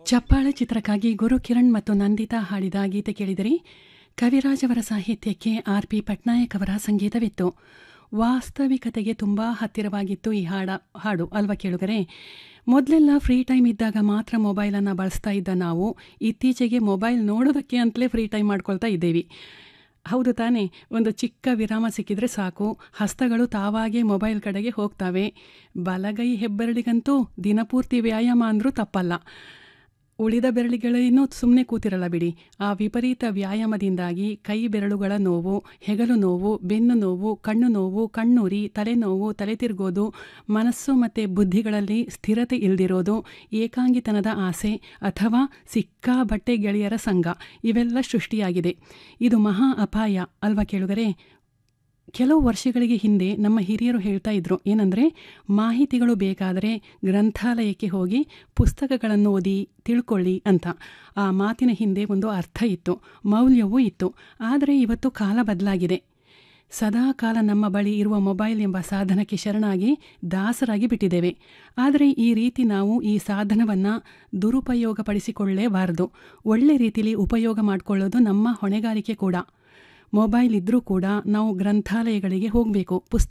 ಚಪ್ಪಾಳೆ ಚಿತ್ರಕ್ಕಾಗಿ ಗುರು ಕಿರಣ್ ಮತ್ತು ನಂದಿತಾ ಹಾಡಿದ ಗೀತೆ ಕೇಳಿದಿರಿ ಕವಿರಾಜ್ ಅವರ ಸಾಹಿತ್ಯಕ್ಕೆ ಆರ್ ಪಿ ಪಟ್ನಾಯಕ್ ಅವರ ಸಂಗೀತವಿತ್ತು ವಾಸ್ತವಿಕತೆಗೆ ತುಂಬ ಹತ್ತಿರವಾಗಿತ್ತು ಈ ಹಾಡ ಹಾಡು ಅಲ್ವಾ ಕೇಳುಗರೆ ಮೊದಲೆಲ್ಲ ಫ್ರೀ ಟೈಮ್ ಇದ್ದಾಗ ಮಾತ್ರ ಮೊಬೈಲನ್ನು ಬಳಸ್ತಾ ಇದ್ದ ನಾವು ಇತ್ತೀಚೆಗೆ ಮೊಬೈಲ್ ನೋಡೋದಕ್ಕೆ ಅಂತಲೇ ಫ್ರೀ ಟೈಮ್ ಮಾಡ್ಕೊಳ್ತಾ ಇದ್ದೇವೆ ಹೌದು ತಾನೇ ಒಂದು ಚಿಕ್ಕ ವಿರಾಮ ಸಿಕ್ಕಿದ್ರೆ ಸಾಕು ಹಸ್ತಗಳು ತಾವಾಗೇ ಮೊಬೈಲ್ ಕಡೆಗೆ ಹೋಗ್ತವೆ ಬಲಗೈ ಹೆಬ್ಬೆರಳಿಗಂತೂ ದಿನಪೂರ್ತಿ ವ್ಯಾಯಾಮ ಅಂದರೂ ತಪ್ಪಲ್ಲ ಉಳಿದ ಬೆರಳುಗಳೇನೂ ಸುಮ್ಮನೆ ಕೂತಿರಲ್ಲ ಬಿಡಿ ಆ ವಿಪರೀತ ವ್ಯಾಯಾಮದಿಂದಾಗಿ ಕೈ ಬೆರಳುಗಳ ನೋವು ಹೆಗಲು ನೋವು ಬೆನ್ನು ನೋವು ಕಣ್ಣು ನೋವು ಕಣ್ಣುರಿ ತಲೆನೋವು ತಲೆ ತಿರುಗೋದು ಮನಸ್ಸು ಮತ್ತು ಬುದ್ಧಿಗಳಲ್ಲಿ ಸ್ಥಿರತೆ ಇಲ್ದಿರೋದು ಏಕಾಂಗಿತನದ ಆಸೆ ಅಥವಾ ಸಿಕ್ಕಾಬಟ್ಟೆ ಗೆಳೆಯರ ಸಂಘ ಇವೆಲ್ಲ ಸೃಷ್ಟಿಯಾಗಿದೆ ಇದು ಮಹಾ ಅಪಾಯ ಅಲ್ವಾ ಕೇಳುಗರೆ ಕೆಲವು ವರ್ಷಗಳಿಗೆ ಹಿಂದೆ ನಮ್ಮ ಹಿರಿಯರು ಹೇಳ್ತಾ ಇದ್ರು ಏನಂದರೆ ಮಾಹಿತಿಗಳು ಬೇಕಾದರೆ ಗ್ರಂಥಾಲಯಕ್ಕೆ ಹೋಗಿ ಪುಸ್ತಕಗಳನ್ನು ಓದಿ ತಿಳ್ಕೊಳ್ಳಿ ಅಂತ ಆ ಮಾತಿನ ಹಿಂದೆ ಒಂದು ಅರ್ಥ ಇತ್ತು ಮೌಲ್ಯವೂ ಇತ್ತು ಆದರೆ ಇವತ್ತು ಕಾಲ ಬದಲಾಗಿದೆ ಸದಾ ಕಾಲ ನಮ್ಮ ಬಳಿ ಇರುವ ಮೊಬೈಲ್ ಎಂಬ ಸಾಧನಕ್ಕೆ ಶರಣಾಗಿ ದಾಸರಾಗಿ ಬಿಟ್ಟಿದ್ದೇವೆ ಆದರೆ ಈ ರೀತಿ ನಾವು ಈ ಸಾಧನವನ್ನು ದುರುಪಯೋಗಪಡಿಸಿಕೊಳ್ಳಲೇಬಾರದು ಒಳ್ಳೆ ರೀತಿಯಲ್ಲಿ ಉಪಯೋಗ ಮಾಡಿಕೊಳ್ಳೋದು ನಮ್ಮ ಹೊಣೆಗಾರಿಕೆ ಕೂಡ ಮೊಬೈಲ್ ಇದ್ದರೂ ಕೂಡ ನಾವು ಗ್ರಂಥಾಲಯಗಳಿಗೆ ಹೋಗಬೇಕು ಪುಸ್ತಕ